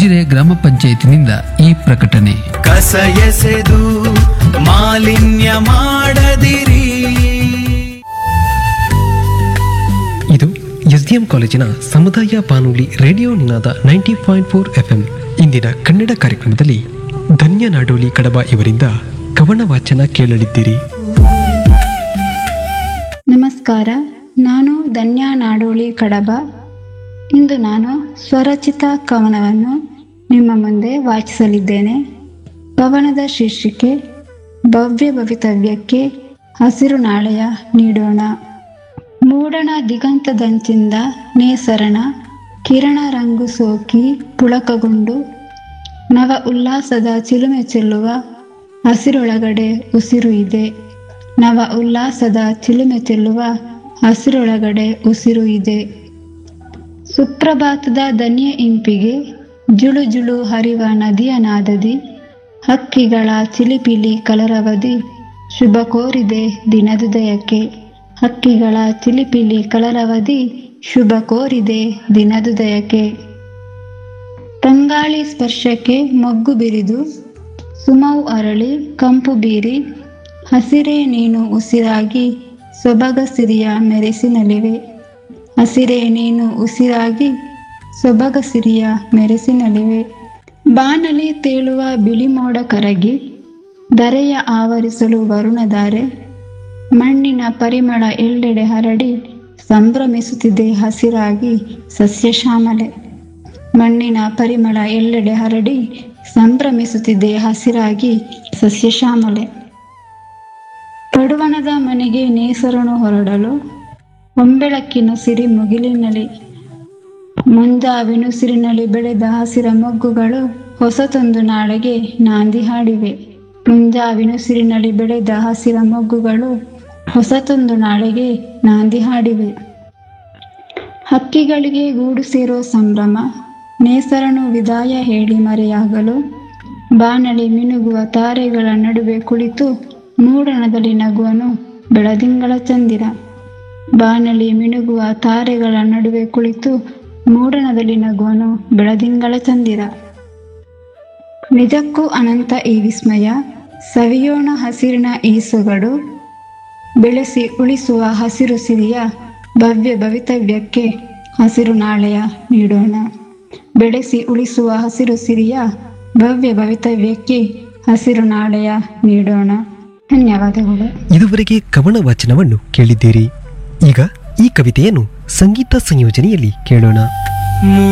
ಉಜಿರೆ ಗ್ರಾಮ ಪಂಚಾಯತಿನಿಂದ ಈ ಪ್ರಕಟಣೆ ಕಸ ಎಸೆದು ಮಾಲಿನ್ಯ ಮಾಡದಿರಿ ಇದು ಎಸ್ಡಿಎಂ ಕಾಲೇಜಿನ ಸಮುದಾಯ ಬಾನುಲಿ radio Ninada ninety point four FM ಇಂದಿನ ಕನ್ನಡ ಕಾರ್ಯಕ್ರಮದಲ್ಲಿ ಧನ್ಯ ನಾಡೋಲಿ ಕಡಬ ಇವರಿಂದ ಕವನ ವಾಚನ ಕೇಳಲಿದ್ದೀರಿ ನಮಸ್ಕಾರ ನಾನು ಧನ್ಯ ನಾಡೋಳಿ ಕಡಬ ಇಂದು ನಾನು ಸ್ವರಚಿತ ಕವನವನ್ನು ನಿಮ್ಮ ಮುಂದೆ ವಾಚಿಸಲಿದ್ದೇನೆ ಕವನದ ಶೀರ್ಷಿಕೆ ಭವ್ಯ ಭವಿತವ್ಯಕ್ಕೆ ಹಸಿರು ನಾಳೆಯ ನೀಡೋಣ ಮೂಡಣ ದಿಗಂತದಂಚಿಂದ ನೇಸರಣ ಕಿರಣ ರಂಗು ಸೋಕಿ ಪುಳಕಗೊಂಡು ನವ ಉಲ್ಲಾಸದ ಚಿಲುಮೆ ಚೆಲ್ಲುವ ಹಸಿರೊಳಗಡೆ ಉಸಿರು ಇದೆ ನವ ಉಲ್ಲಾಸದ ಚಿಲುಮೆ ಚೆಲ್ಲುವ ಹಸಿರೊಳಗಡೆ ಉಸಿರು ಇದೆ ಸುಪ್ರಭಾತದ ದನಿಯ ಇಂಪಿಗೆ ಜುಳು ಜುಳು ಹರಿವ ನದಿಯ ನಾದದಿ ಹಕ್ಕಿಗಳ ಚಿಲಿಪಿಲಿ ಕಲರವದಿ ಶುಭ ಕೋರಿದೆ ದಿನದುದಯಕ್ಕೆ ಹಕ್ಕಿಗಳ ಚಿಲಿಪಿಲಿ ಕಲರವದಿ ಶುಭ ಕೋರಿದೆ ದಿನದುದಯಕ್ಕೆ ತಂಗಾಳಿ ಸ್ಪರ್ಶಕ್ಕೆ ಮೊಗ್ಗು ಬಿರಿದು ಸುಮವು ಅರಳಿ ಕಂಪು ಬೀರಿ ಹಸಿರೇ ನೀನು ಉಸಿರಾಗಿ ಸೊಬಗ ಸಿರಿಯ ಮೆರೆಸಿನಲಿವೆ ಹಸಿರೇ ನೀನು ಉಸಿರಾಗಿ ಸೊಬಗ ಸಿರಿಯ ಮೆರೆಸಿನಲಿವೆ ಬಾನಲಿ ತೇಳುವ ಬಿಳಿ ಮೋಡ ಕರಗಿ ಧರೆಯ ಆವರಿಸಲು ವರುಣಧಾರೆ ಮಣ್ಣಿನ ಪರಿಮಳ ಎಲ್ಲೆಡೆ ಹರಡಿ ಸಂಭ್ರಮಿಸುತ್ತಿದೆ ಹಸಿರಾಗಿ ಸಸ್ಯಶ್ಯಾಮಲೆ ಮಣ್ಣಿನ ಪರಿಮಳ ಎಲ್ಲೆಡೆ ಹರಡಿ ಸಂಭ್ರಮಿಸುತ್ತಿದೆ ಹಸಿರಾಗಿ ಸಸ್ಯಶ್ಯಾಮಲೆ ಪಡುವಣದ ಮನೆಗೆ ನೇಸರನು ಹೊರಡಲು ಒಂಬೆಳಕಿನ ಸಿರಿ ಮುಗಿಲಿನಲ್ಲಿ ಮುಂಜಾವಿನುಸಿರಿನಲ್ಲಿ ಬೆಳೆದ ಹಸಿರ ಮೊಗ್ಗುಗಳು ಹೊಸತೊಂದು ನಾಳೆಗೆ ನಾಂದಿ ಹಾಡಿವೆ ಮುಂಜಾವಿನುಸಿರಿನಲ್ಲಿ ಬೆಳೆದ ಹಸಿರ ಮೊಗ್ಗುಗಳು ಹೊಸತೊಂದು ನಾಳೆಗೆ ನಾಂದಿ ಹಾಡಿವೆ ಹಕ್ಕಿಗಳಿಗೆ ಗೂಡು ಸೇರೋ ಸಂಭ್ರಮ ನೇಸರನು ವಿದಾಯ ಹೇಳಿ ಮರೆಯಾಗಲು ಬಾನಲಿ ಮಿನುಗುವ ತಾರೆಗಳ ನಡುವೆ ಕುಳಿತು ಮೂಡಣದಲ್ಲಿ ನಗುವನು ಬೆಳದಿಂಗಳ ಚಂದಿರ ಬಾನಲಿ ಮಿನುಗುವ ತಾರೆಗಳ ನಡುವೆ ಕುಳಿತು ಮೂಡಣದಲ್ಲಿ ನಗುವನು ಬೆಳದಿಂಗಳ ಚಂದಿರ ನಿಜಕ್ಕೂ ಅನಂತ ಈ ವಿಸ್ಮಯ ಸವಿಯೋಣ ಹಸಿರಿನ ಈ ಸೊಗಡು ಬೆಳೆಸಿ ಉಳಿಸುವ ಹಸಿರು ಸಿರಿಯ ಭವ್ಯ ಭವಿತವ್ಯಕ್ಕೆ ಹಸಿರು ನಾಳೆಯ ನೀಡೋಣ ಬೆಳೆಸಿ ಉಳಿಸುವ ಹಸಿರು ಸಿರಿಯ ಭವ್ಯ ಭವಿತವ್ಯಕ್ಕೆ ಹಸಿರು ನಾಳೆಯ ನೀಡೋಣ ಧನ್ಯವಾದಗಳು ಇದುವರೆಗೆ ಕವನ ವಾಚನವನ್ನು ಕೇಳಿದ್ದೀರಿ ಈಗ ಈ ಕವಿತೆಯನ್ನು ಸಂಗೀತ ಸಂಯೋಜನೆಯಲ್ಲಿ ಕೇಳೋಣ